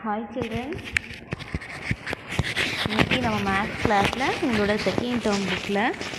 hi children இன்னைக்கு நம்ம maths கிளாஸில் உங்களோட செகண்ட் டேர்ம் புக்கில்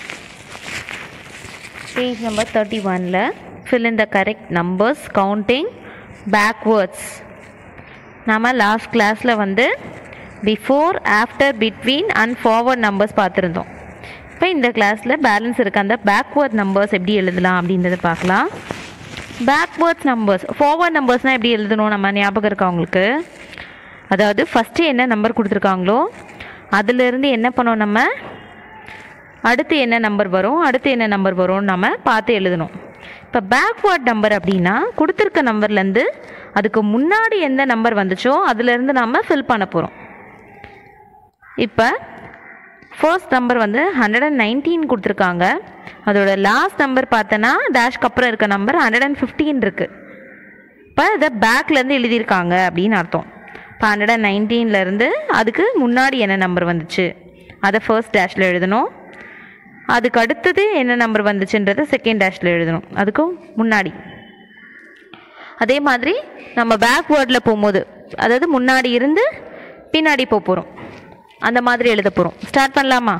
பேஜ் நம்பர் தேர்ட்டி ஒனில் fill in the correct numbers counting backwards நம்ம லாஸ்ட் கிளாஸில் வந்து before after between and forward numbers பார்த்துருந்தோம் இப்போ இந்த கிளாஸில் பேலன்ஸ் இருக்க அந்த பேக்வேர்ட் நம்பர்ஸ் எப்படி எழுதலாம் அப்படின்றத பார்க்கலாம் பேக்வேர்ட்ஸ் நம்பர்ஸ் ஃபார்வர்ட் நம்பர்ஸ்னால் எப்படி எழுதணும் நம்ம ஞாபகம் இருக்கா உங்களுக்கு அதாவது ஃபஸ்ட்டு என்ன நம்பர் கொடுத்துருக்காங்களோ அதிலிருந்து என்ன பண்ணோம் நம்ம அடுத்து என்ன நம்பர் வரும் அடுத்து என்ன நம்பர் வரும்னு நம்ம பார்த்து எழுதணும் இப்போ பேக்வேர்ட் நம்பர் அப்படின்னா கொடுத்துருக்க நம்பர்லேருந்து அதுக்கு முன்னாடி எந்த நம்பர் வந்துச்சோ அதுலேருந்து நம்ம ஃபில் பண்ண போகிறோம் இப்போ ஃபர்ஸ்ட் நம்பர் வந்து ஹண்ட்ரட் அண்ட் நைன்டீன் கொடுத்துருக்காங்க அதோட லாஸ்ட் நம்பர் பார்த்தோன்னா டேஷ்க்கு அப்புறம் இருக்க நம்பர் ஹண்ட்ரட் அண்ட் ஃபிஃப்டீன் இருக்குது இப்போ இதை பேக்லேருந்து எழுதியிருக்காங்க அப்படின்னு அர்த்தம் இப்போ ஹண்ட்ரட் அண்ட் நைன்டீன்லேருந்து அதுக்கு முன்னாடி என்ன நம்பர் வந்துச்சு அதை ஃபர்ஸ்ட் டேஷில் எழுதணும் அதுக்கு அடுத்தது என்ன நம்பர் வந்துச்சுன்றதை செகண்ட் டேஷில் எழுதணும் அதுக்கும் முன்னாடி அதே மாதிரி நம்ம பேக்வேர்டில் போகும்போது அதாவது முன்னாடி இருந்து பின்னாடி போக போகிறோம் அந்த மாதிரி எழுத போகிறோம் ஸ்டார்ட் பண்ணலாமா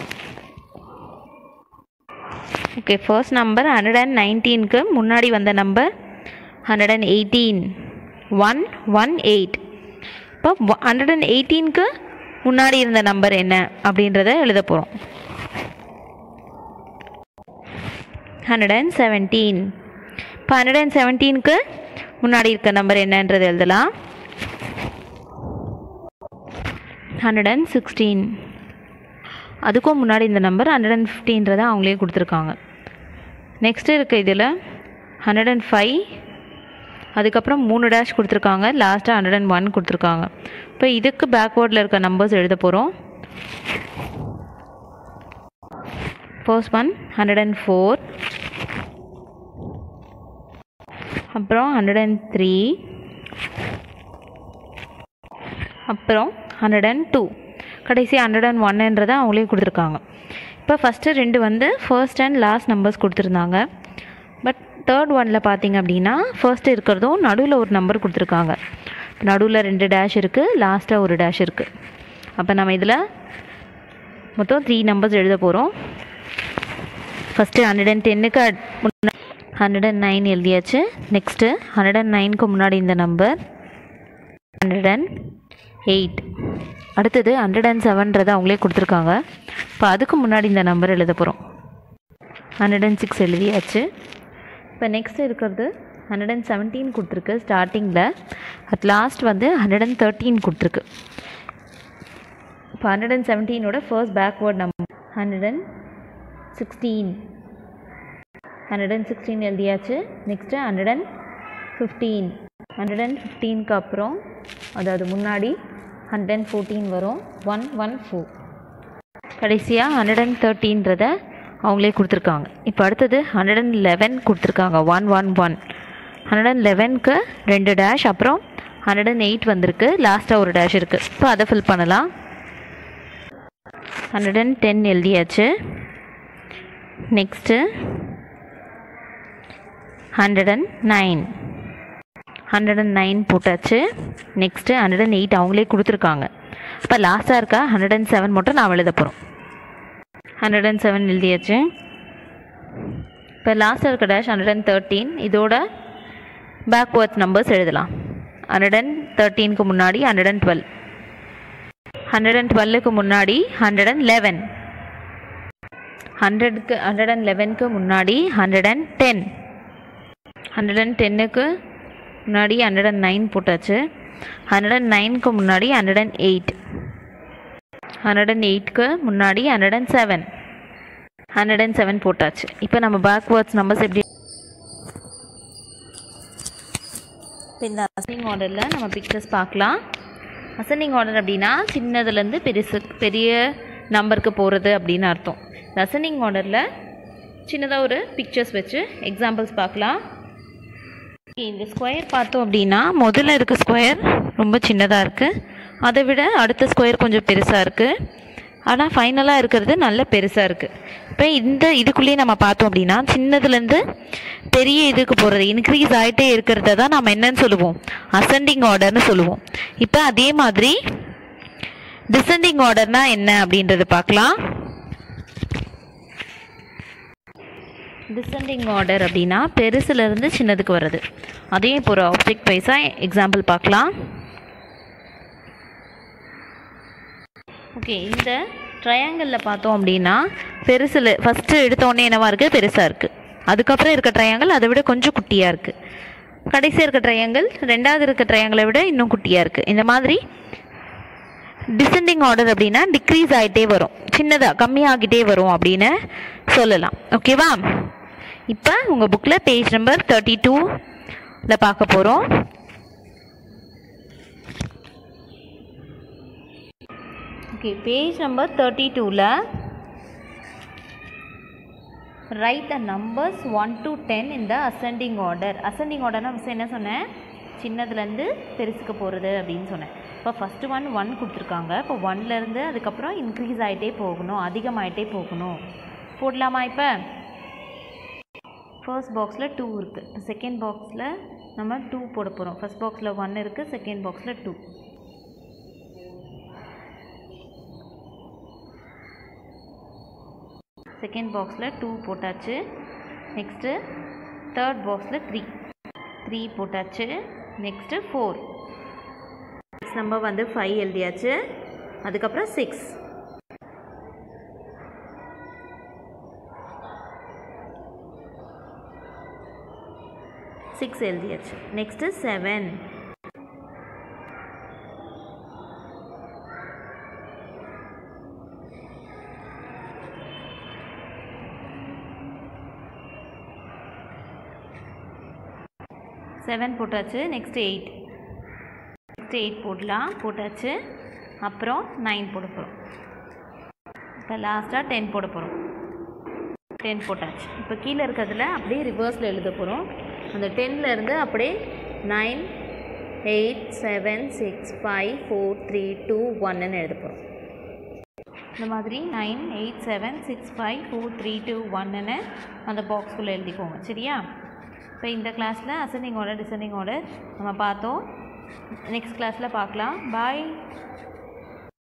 okay first number hundred and நைன்டீனுக்கு முன்னாடி வந்த number hundred and eighteen one one eight இப்போ ஹண்ட்ரட் அண்ட் எயிட்டீனுக்கு முன்னாடி இருந்த நம்பர் என்ன அப்படின்றத எழுத போகிறோம் ஹண்ட்ரட் அண்ட் செவன்டீன் இப்போ ஹண்ட்ரட் அண்ட் செவன்டீனுக்கு முன்னாடி இருக்க நம்பர் என்னன்றது எழுதலாம் ஹண்ட்ரட் அண்ட் சிக்ஸ்டீன் அதுக்கும் முன்னாடி இந்த நம்பர் ஹண்ட்ரட் அண்ட் ஃபிஃப்டின்றதை அவங்களே கொடுத்துருக்காங்க நெக்ஸ்ட்டு இருக்க இதில் ஹண்ட்ரட் அண்ட் ஃபைவ் அதுக்கப்புறம் மூணு டேஷ் கொடுத்துருக்காங்க லாஸ்ட்டாக ஹண்ட்ரட் அண்ட் ஒன் கொடுத்துருக்காங்க இப்போ இதுக்கு பேக்வேர்டில் இருக்க நம்பர்ஸ் எழுத போகிறோம் first one hundred and four அப்புறம் ஹண்ட்ரட் அண்ட் த்ரீ அப்புறம் ஹண்ட்ரட் அண்ட் டூ கடைசி ஹண்ட்ரட் அண்ட் ஒன்னுன்றதை அவங்களே கொடுத்துருக்காங்க இப்போ ஃபஸ்ட்டு ரெண்டு வந்து ஃபர்ஸ்ட் அண்ட் லாஸ்ட் நம்பர்ஸ் கொடுத்துருந்தாங்க பட் தேர்ட் ஒனில் பார்த்தீங்க அப்படின்னா ஃபர்ஸ்ட் இருக்கிறதும் நடுவில் ஒரு நம்பர் கொடுத்துருக்காங்க நடுவில் ரெண்டு டேஷ் இருக்குது லாஸ்ட்டாக ஒரு டேஷ் இருக்குது அப்போ நம்ம இதில் மொத்தம் த்ரீ நம்பர்ஸ் எழுத போகிறோம் ஃபஸ்ட்டு ஹண்ட்ரட் அண்ட் டென்னுக்கு ஹண்ட்ரட் அண்ட் நைன் எழுதியாச்சு நெக்ஸ்ட்டு ஹண்ட்ரட் அண்ட் நைனுக்கு முன்னாடி இந்த நம்பர் ஹண்ட்ரட் அண்ட் எயிட் அடுத்தது ஹண்ட்ரட் அண்ட் செவன்றதை அவங்களே கொடுத்துருக்காங்க இப்போ அதுக்கு முன்னாடி இந்த நம்பர் எழுத போகிறோம் ஹண்ட்ரட் அண்ட் சிக்ஸ் எழுதியாச்சு இப்போ நெக்ஸ்ட் இருக்கிறது ஹண்ட்ரட் அண்ட் செவன்டீன் கொடுத்துருக்கு ஸ்டார்டிங்கில் அட் லாஸ்ட் வந்து ஹண்ட்ரட் அண்ட் தேர்ட்டீன் கொடுத்துருக்கு இப்போ ஹண்ட்ரட் அண்ட் செவன்டீனோட first backward number hundred and sixteen hundred and sixteen எழுதியாச்சு next hundred and fifteen hundred and ஃபிஃப்டீனுக்கு அப்புறம் அதாவது முன்னாடி ஹண்ட்ரட் அண்ட் ஃபோர்டீன் வரும் ஒன் ஒன் ஃபோர் கடைசியாக ஹண்ட்ரட் அண்ட் தேர்ட்டின்றத அவங்களே கொடுத்துருக்காங்க இப்போ அடுத்தது ஹண்ட்ரட் அண்ட் லெவன் கொடுத்துருக்காங்க one one one hundred and லெவனுக்கு ரெண்டு டேஷ் அப்புறம் ஹண்ட்ரட் அண்ட் எயிட் வந்திருக்கு லாஸ்ட்டாக ஒரு டேஷ் இருக்குது இப்போ அதை ஃபில் பண்ணலாம் ஹண்ட்ரட் அண்ட் டென் எழுதியாச்சு next hundred and nine hundred and nine போட்டாச்சு நெக்ஸ்ட்டு ஹண்ட்ரட் அண்ட் எயிட் அவங்களே கொடுத்துருக்காங்க இப்போ லாஸ்ட்டாக இருக்கா ஹண்ட்ரட் அண்ட் செவன் மட்டும் நான் எழுத போகிறோம் ஹண்ட்ரட் அண்ட் செவன் எழுதியாச்சு இப்போ லாஸ்ட்டாக இருக்க டேஷ் ஹண்ட்ரட் அண்ட் தேர்ட்டீன் இதோட பேக்வேர்ட்ஸ் நம்பர்ஸ் எழுதலாம் ஹண்ட்ரட் அண்ட் தேர்ட்டீனுக்கு முன்னாடி hundred and twelve hundred and டுவெல்லுக்கு முன்னாடி ஹண்ட்ரட் அண்ட் லெவன் ஹண்ட்ரடுக்கு ஹண்ட்ரட் அண்ட் லெவனுக்கு முன்னாடி hundred and ten hundred and டென்னுக்கு முன்னாடி ஹண்ட்ரட் அண்ட் நைன் போட்டாச்சு ஹண்ட்ரட் அண்ட் நைனுக்கு முன்னாடி hundred and eight hundred and எயிட்க்கு முன்னாடி hundred and seven hundred and seven போட்டாச்சு இப்போ நம்ம பேக்வேர்ட்ஸ் நம்பர்ஸ் எப்படி இப்போ இந்த அசனிங் ஆர்டரில் நம்ம பிக்சர்ஸ் பார்க்கலாம் அசனிங் ஆர்டர் அப்படின்னா சின்னதுலேருந்து பெருசு பெரிய நம்பருக்கு போகிறது அப்படின்னு அர்த்தம் இந்த அசனிங் ஆர்டரில் சின்னதாக ஒரு பிக்சர்ஸ் வச்சு எக்ஸாம்பிள்ஸ் பார்க்கலாம் இந்த ஸ்கொயர் பார்த்தோம் அப்படின்னா முதல்ல இருக்க ஸ்கொயர் ரொம்ப சின்னதாக இருக்குது அதை விட அடுத்த ஸ்கொயர் கொஞ்சம் பெருசாக இருக்குது ஆனால் ஃபைனலாக இருக்கிறது நல்ல பெருசாக இருக்குது இப்போ இந்த இதுக்குள்ளேயே நம்ம பார்த்தோம் அப்படின்னா சின்னதுலேருந்து பெரிய இதுக்கு போகிறது இன்க்ரீஸ் ஆகிட்டே இருக்கிறத தான் நம்ம என்னன்னு சொல்லுவோம் அசெண்டிங் ஆர்டர்னு சொல்லுவோம் இப்போ அதே மாதிரி டிசெண்டிங் ஆர்டர்னா என்ன அப்படின்றத பார்க்கலாம் டிசெண்டிங் ஆர்டர் அப்படின்னா பெருசுலேருந்து சின்னதுக்கு வர்றது அதையும் இப்போ ஒரு ஆப்ஜெக்ட் வைஸாக எக்ஸாம்பிள் பார்க்கலாம் ஓகே இந்த ட்ரையாங்கிளில் பார்த்தோம் அப்படின்னா பெருசில் ஃபஸ்ட்டு எடுத்தோடனே என்னவா இருக்குது பெருசாக இருக்குது அதுக்கப்புறம் இருக்க ட்ரையாங்கிள் அதை விட கொஞ்சம் குட்டியாக இருக்குது கடைசி இருக்க ட்ரையாங்கிள் ரெண்டாவது இருக்க ட்ரையாங்கிளை விட இன்னும் குட்டியாக இருக்குது இந்த மாதிரி டிசெண்டிங் ஆர்டர் அப்படின்னா டிக்ரீஸ் ஆகிட்டே வரும் சின்னதாக கம்மியாகிட்டே வரும் அப்படின்னு சொல்லலாம் ஓகேவா இப்போ உங்கள் புக்கில் பேஜ் நம்பர் தேர்ட்டி டூவில் பார்க்க போகிறோம் ஓகே பேஜ் நம்பர் தேர்ட்டி டூவில் right the numbers one to ten இந்த அசெண்டிங் ஆர்டர் அசெண்டிங் ஆர்டர்னா மிஸ் என்ன சொன்னேன் சின்னதுலேருந்து பெருசுக்கு போகிறது அப்படின்னு சொன்னேன் இப்போ ஃபஸ்ட்டு ஒன் ஒன் கொடுத்துருக்காங்க இப்போ ஒன்லேருந்து அதுக்கப்புறம் இன்க்ரீஸ் ஆகிட்டே போகணும் அதிகமாகிட்டே போகணும் போடலாமா இப்போ ஃபர்ஸ்ட் பாக்ஸில் டூ இருக்குது செகண்ட் பாக்ஸில் நம்ம டூ போட போகிறோம் ஃபர்ஸ்ட் பாக்ஸில் ஒன் இருக்குது செகண்ட் பாக்ஸில் டூ செகண்ட் பாக்ஸில் டூ போட்டாச்சு நெக்ஸ்ட்டு தேர்ட் பாக்ஸில் த்ரீ த்ரீ போட்டாச்சு நெக்ஸ்ட்டு ஃபோர் சிக்ஸ் நம்பர் வந்து ஃபைவ் எழுதியாச்சு அதுக்கப்புறம் சிக்ஸ் சிக்ஸ் எழுதியாச்சு நெக்ஸ்ட்டு செவன் செவன் போட்டாச்சு நெக்ஸ்ட் எயிட் நெக்ஸ்ட் எயிட் போடலாம் போட்டாச்சு அப்புறம் நைன் போட போகிறோம் இப்போ லாஸ்ட்டாக டென் போட போகிறோம் டென் போட்டாச்சு இப்போ கீழே இருக்கிறதுல அப்படியே ரிவர்ஸில் எழுத போகிறோம் அந்த டென்னில் இருந்து அப்படியே nine eight seven six five four three two ஒன்னு எழுத போகிறோம் இந்த மாதிரி nine eight seven six five four three two ஒன்னு அந்த பாக்ஸ்குள்ளே எழுதிக்கோங்க சரியா இப்போ இந்த கிளாஸில் அசெண்டிங் ஆர்டர் டிசெண்டிங் ஆர்டர் நம்ம பார்த்தோம் நெக்ஸ்ட் கிளாஸில் பார்க்கலாம் பாய்